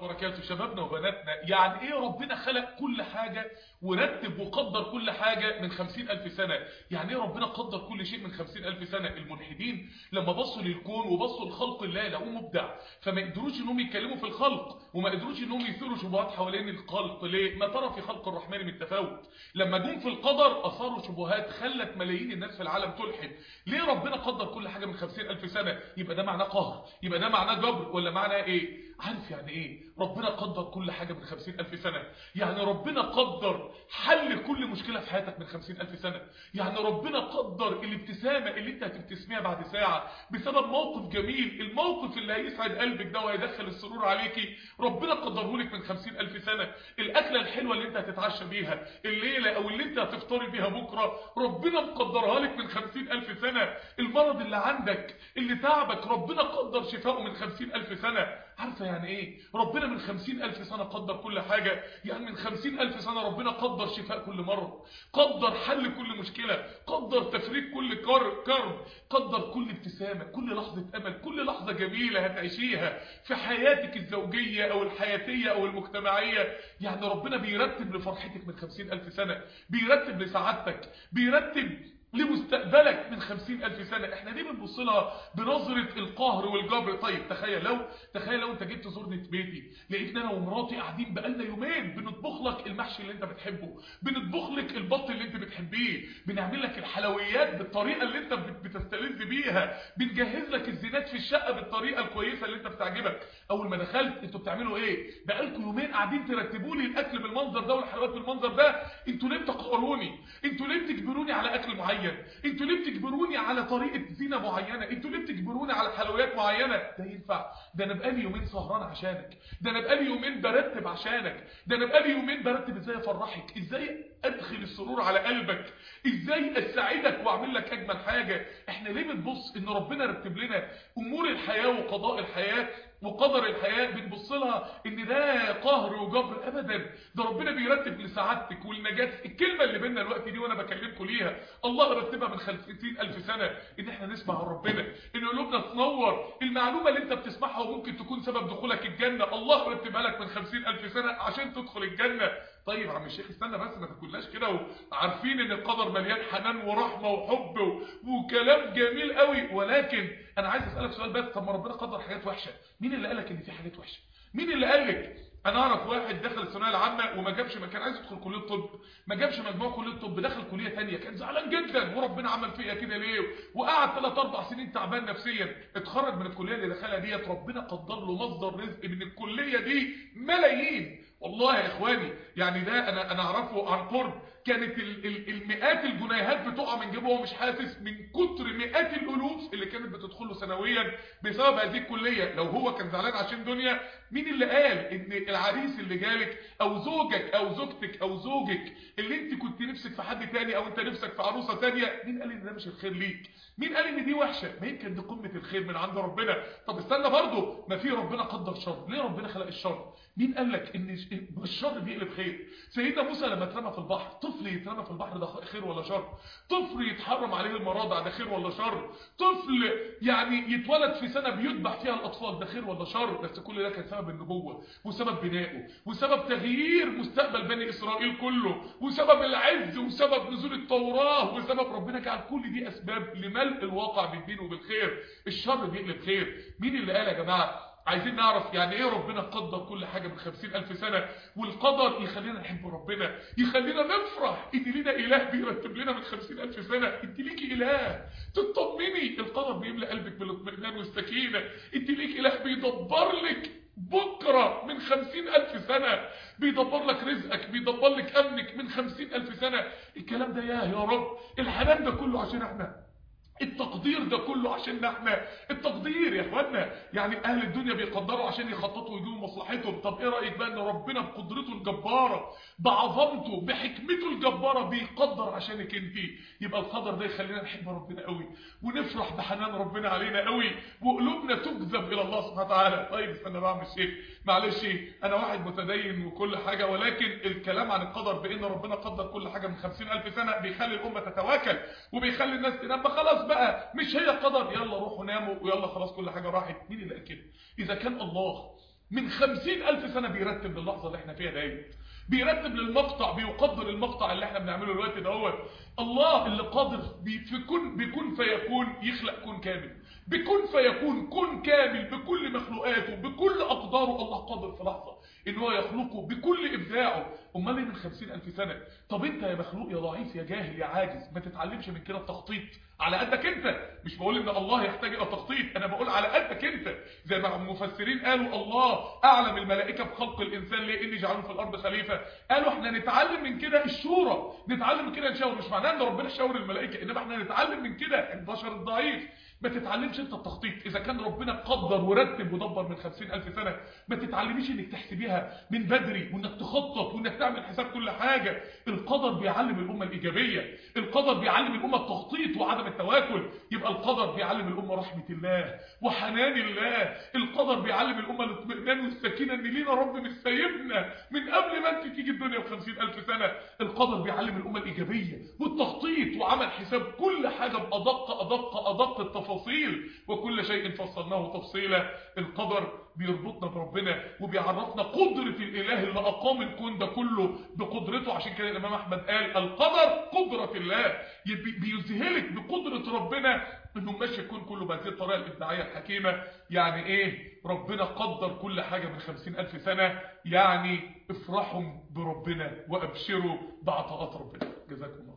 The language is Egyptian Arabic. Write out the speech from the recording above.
وبركاته شبابنا وبناتنا يعني ايه ربنا خلق كل حاجة ورتب وقدر كل حاجة من خمسين ألف سنة يعني ايه ربنا قدر كل شيء من خمسين ألف سنة الملحدين لما بصوا للكون وبصوا لخلق الله لقوه مبدع فما قدروش انهم يتكلموا في الخلق وما قدروش انهم يثيروا شبهات حوالين الخلق ليه ما ترى في خلق الرحمن من تفاوت لما جم في القدر اثاروا شبهات خلت ملايين الناس في العالم تلحد ليه ربنا قدر كل حاجة من خمسين ألف سنة يبقى ده معناه قهر يبقى ده معناه جبر ولا معناه ايه عارف يعني ايه ربنا قدر كل حاجة من خمسين ألف سنة يعني ربنا قدر حل كل مشكلة في حياتك من خمسين ألف سنة يعني ربنا قدر الابتسامة اللي انت هتبتسميها بعد ساعة بسبب موقف جميل الموقف اللي هيسعد قلبك ده وهيدخل السرور عليكي ربنا قدره لك من خمسين ألف سنة الأكلة الحلوة اللي انت هتتعشى بيها الليلة أو اللي انت هتفطري بيها بكرة ربنا مقدرها لك من خمسين ألف سنة المرض اللي عندك اللي تعبك ربنا قدر شفاؤه من خمسين ألف سنة عارفة يعني ايه ربنا من خمسين ألف سنة قدر كل حاجة يعني من خمسين ألف سنة ربنا قدر شفاء كل مرض قدر حل كل مشكلة قدر تفريق كل كر- كرب قدر كل ابتسامة كل لحظة أمل كل لحظة جميلة هتعيشيها في حياتك الزوجية أو الحياتية أو المجتمعية يعني ربنا بيرتب لفرحتك من خمسين ألف سنة بيرتب لسعادتك بيرتب لمستقبلك من خمسين ألف سنة احنا ليه بنبص لها بنظرة القهر والجبر طيب تخيل لو تخيل لو انت جيت تزورني في بيتي لقيتنا انا ومراتي قاعدين بقالنا يومين بنطبخ لك المحشي اللي انت بتحبه بنطبخ لك البط اللي انت بتحبيه بنعمل لك الحلويات بالطريقة اللي انت بت- بتستلذ بيها بنجهز لك الزينات في الشقة بالطريقة الكويسة اللي انت بتعجبك اول ما دخلت انتوا بتعملوا ايه بقالكم يومين قاعدين ترتبوا لي الاكل بالمنظر ده والحلويات بالمنظر ده انتوا ليه بتقهروني انتوا ليه بتجبروني على اكل معين انتوا ليه بتجبروني على طريقه زينه معينه انتوا ليه بتجبروني على حلويات معينه ده ينفع ده انا بقالي يومين سهران عشانك ده انا بقالي يومين برتب عشانك ده انا بقالي يومين برتب ازاي افرحك ازاي ادخل السرور على قلبك ازاي اساعدك واعمل لك اجمل حاجه احنا ليه بنبص ان ربنا رتب لنا امور الحياه وقضاء الحياه وقدر الحياة بنبص لها ان ده قهر وجبر ابدا ده ربنا بيرتب لسعادتك ولنجاتك الكلمة اللي بينا الوقت دي وانا بكلمكم ليها الله رتبها من خمسين الف سنة ان احنا نسمع عن ربنا ان قلوبنا تنور المعلومة اللي انت بتسمعها وممكن تكون سبب دخولك الجنة الله رتبها لك من خمسين الف سنة عشان تدخل الجنة طيب يا عم الشيخ استنى بس ما تاكلناش كده وعارفين ان القدر مليان حنان ورحمة وحب و... وكلام جميل قوي ولكن انا عايز اسالك سؤال بس طب ما ربنا قدر حاجات وحشه مين اللي قالك ان في حاجات وحشه مين اللي قالك انا اعرف واحد دخل الثانويه العامه وما جابش ما كان عايز يدخل كليه الطب ما جابش مجموع كليه الطب دخل كليه ثانيه كان زعلان جدا وربنا عمل فيا كده ليه وقعد 3 4 سنين تعبان نفسيا اتخرج من الكليه اللي دخلها ديت ربنا قدر له مصدر رزق من الكليه دي ملايين والله يا اخواني يعني ده انا انا اعرفه عن قرب كانت ال ال المئات الجنيهات بتقع من جيبه وهو مش حاسس من كتر مئات الالوف اللي كانت بتدخل له سنويا بسبب هذه الكليه لو هو كان زعلان عشان دنيا مين اللي قال ان العريس اللي جالك او زوجك او زوجتك او زوجك اللي انت كنت نفسك في حد تاني او انت نفسك في عروسه تانيه مين قال ان ده مش الخير ليك مين قال ان دي وحشه ما يمكن دي قمه الخير من عند ربنا طب استنى برضه ما في ربنا قدر شر ليه ربنا خلق الشر مين قال لك ان الشر بيقلب خير سيدنا موسى لما اترمى في البحر طفل يترمى في البحر ده خير ولا شر طفل يتحرم عليه المراضع ده خير ولا شر طفل يعني يتولد في سنه بيذبح فيها الاطفال ده خير ولا شر بس كل ده كان سبب النبوه وسبب بنائه وسبب تغيير مستقبل بني اسرائيل كله وسبب العز وسبب نزول التوراه وسبب ربنا جعل كل دي اسباب لملء الواقع بالدين وبالخير الشر بيقلب خير مين اللي قال يا جماعه عايزين نعرف يعني ايه ربنا قدر كل حاجة من خمسين ألف سنة والقدر يخلينا نحب ربنا يخلينا نفرح ان لنا إله بيرتب لنا من خمسين ألف سنة انت ليكي إله تطمني القدر بيملأ قلبك بالاطمئنان والسكينة انت ليك إله بيدبر لك بكرة من خمسين ألف سنة بيدبر لك رزقك بيدبر لك أمنك من خمسين ألف سنة الكلام ده يا يا رب الحنان ده كله عشان احنا التقدير ده كله عشان احنا التقدير يا اخوانا يعني اهل الدنيا بيقدروا عشان يخططوا ويجيبوا مصلحتهم طب ايه رايك بقى ان ربنا بقدرته الجباره بعظمته بحكمته الجباره بيقدر عشانك انت يبقى القدر ده يخلينا نحب ربنا قوي ونفرح بحنان ربنا علينا قوي وقلوبنا تجذب الى الله سبحانه وتعالى طيب استنى بقى مش شيخ معلش انا واحد متدين وكل حاجه ولكن الكلام عن القدر بان ربنا قدر كل حاجه من 50000 سنه بيخلي الامه تتواكل وبيخلي الناس تنام خلاص بقى مش هي قدر يلا روحوا ناموا ويلا خلاص كل حاجة راحت مين اللي قال كده اذا كان الله من خمسين ألف سنة بيرتب للحظة اللي احنا فيها ديت بيرتب للمقطع بيقدر المقطع اللي احنا بنعمله دلوقتي دوت الله اللي قادر بي- في كن بكون فيكون يخلق كون كامل بكون فيكون كون كامل بكل مخلوقاته بكل أقداره الله قادر في لحظة ان هو يخلقه بكل إبداعه أمال إيه من خمسين ألف سنة طب أنت يا مخلوق يا ضعيف يا جاهل يا عاجز ما تتعلمش من كده التخطيط على قدك انت مش بقول ان الله يحتاج الى تخطيط انا بقول على قدك انت زي ما المفسرين قالوا الله اعلم الملائكه بخلق الانسان ليه اني جعله في الارض خليفه قالوا احنا نتعلم من كده الشورى نتعلم من كده نشاور مش معناه ان ربنا شاور الملائكه انما احنا نتعلم من كده البشر الضعيف ما تتعلمش انت التخطيط اذا كان ربنا قدر ورتب ودبر من خمسين الف سنه ما تتعلميش انك تحسبيها من بدري وانك تخطط وانك تعمل حساب كل حاجه القدر بيعلم الامه الايجابيه القدر بيعلم الامه التخطيط وعدم التواكل يبقى القدر بيعلم الامه رحمه الله وحنان الله القدر بيعلم الامه الاطمئنان والسكينه ان لينا رب مش سايبنا من قبل ما انت تيجي الدنيا ب ألف سنه القدر بيعلم الامه الايجابيه والتخطيط وعمل حساب كل حاجه بادق ادق ادق التفاصيل وكل شيء فصلناه تفصيلا القدر بيربطنا بربنا وبيعرفنا قدرة الإله اللي أقام الكون ده كله بقدرته عشان كده الإمام أحمد قال القدر قدرة الله يبي- بيذهلك بقدرة ربنا إنه ماشي الكون كله بهذه الطريقة الإبداعية الحكيمة يعني إيه ربنا قدر كل حاجة من خمسين ألف سنة يعني افرحوا بربنا وأبشروا بعطاءات ربنا جزاكم الله